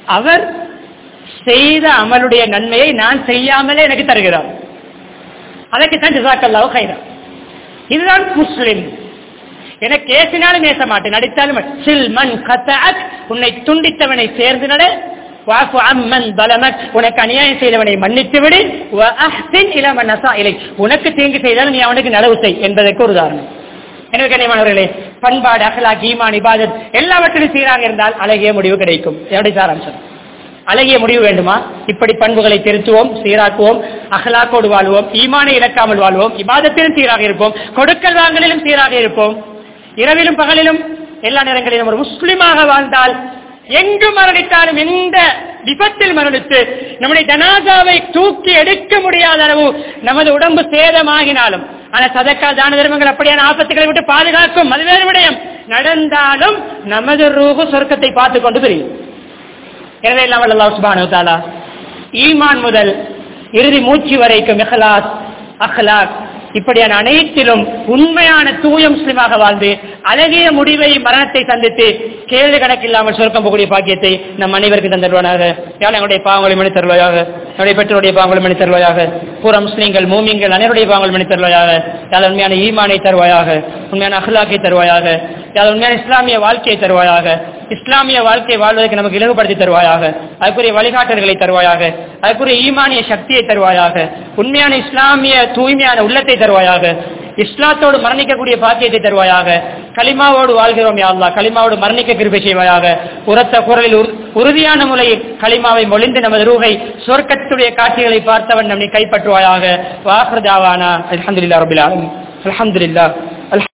அவர் செய்த அமலுடைய நன்மையை நான் செய்யாமலே எனக்கு தருகிறார் அதற்கு தான் ஜிசாக்கல்லாவோ கைரா இதுதான் முஸ்லிம் எனக்கு ஏசினாலும் ஏச மாட்டேன் நடித்தாலும் சில் மண் கத்தஅக் உன்னை துண்டித்தவனை சேர்ந்து நட வாஃபு அம்மன் பலமக் உனக்கு அநியாயம் செய்தவனை மன்னித்து விடு வ அஹ்சின் இலா மன் அஸா இலை உனக்கு தீங்கு செய்தால் நீ அவனுக்கு நலவு செய் என்பதற்கு ஒரு உதாரணம் எனவே கண்ணியமானவர்களே பண்பாடு அகலாக் ஈமான் இபாதத் எல்லாவற்றிலும் சீராக இருந்தால் அழகிய முடிவு கிடைக்கும் என்னுடைய சாராம்சம் அழகிய முடிவு வேண்டுமா இப்படி பண்புகளை திருத்துவோம் சீராக்குவோம் அகலாக்கோடு வாழ்வோம் ஈமானை இழக்காமல் வாழ்வோம் இபாதத்திலும் சீராக இருப்போம் கொடுக்கல் வாங்கலிலும் சீராக இருப்போம் இரவிலும் பகலிலும் எல்லா நேரங்களிலும் ஒரு முஸ்லிமாக வாழ்ந்தால் எங்கு மரணித்தாலும் எந்த விபத்தில் மரணித்து நம்முடைய ஜனாதாவை தூக்கி எடுக்க முடியாத அளவு நமது உடம்பு சேதமாகினாலும் ஆனா சதக்கா தான தர்மங்கள் அப்படியான ஆபத்துகளை விட்டு பாதுகாக்கும் அது வேறு விடயம் நடந்தாலும் நமது ரூகு சொர்க்கத்தை பார்த்து கொண்டு தெரியும் எனவே எல்லாம் வல்ல அல்லாஹ் சுப்ஹானஹு வ தஆலா ஈமான் முதல் இறுதி மூச்சு வரைக்கும் இஹ்லாஸ் அஹ்லாக் இப்படியான அனைத்திலும் உண்மையான தூய முஸ்லிமாக வாழ்ந்து அழகிய முடிவை மரணத்தை சந்தித்து கேள்வி கணக்கில்லாமல் சொர்க்கம் போகக்கூடிய பாக்கியத்தை நம் அனைவருக்கு தந்தருவானாக யாழ் எங்களுடைய பாவங்களை மணி தருவாயாக என்னுடைய பெற்றோருடைய பாவங்களை மணி தருவாயாக பூரா முஸ்லீம்கள் மூமிங்கள் அனைவருடைய பாவங்களை மணி தருவாயாக யாழ் உண்மையான ஈமானை தருவாயாக உண்மையான அஹ்லாக்கை தருவாயாக யாழ் உண்மையான இஸ்லாமிய வாழ்க்கையை தருவாயாக இஸ்லாமிய வாழ்க்கை வாழ்வதற்கு நமக்கு இலகுபடுத்தி தருவாயாக அதுக்குரிய வழிகாட்டல்களை தருவாயாக அதுக்குரிய ஈமானிய சக்தியை தருவாயாக உண்மையான இஸ்லாமிய தூய்மையான உள்ளத்தை தருவாயாக இஸ்லாத்தோடு மரணிக்கக்கூடிய பாக்கியத்தை தருவாயாக களிமாவோடு வாழ்கிறோம் யா அல்லாஹ் களிமாவோடு மரணிக்க கிருபை செய்வாயாக உரத்த குரலில் உறு- உறுதியான முறையில் களிமாவை மொழிந்து நமது ரூகை சொர்க்கத்துடைய காட்சிகளை பார்த்தவன் நம்மை கைப்பற்றுவாயாக வாஹ்ரதாவானா அல்ஹம்துலில்லாஹ் ரபில் ஆலமீன் அல்ஹம்துலில்லாஹ்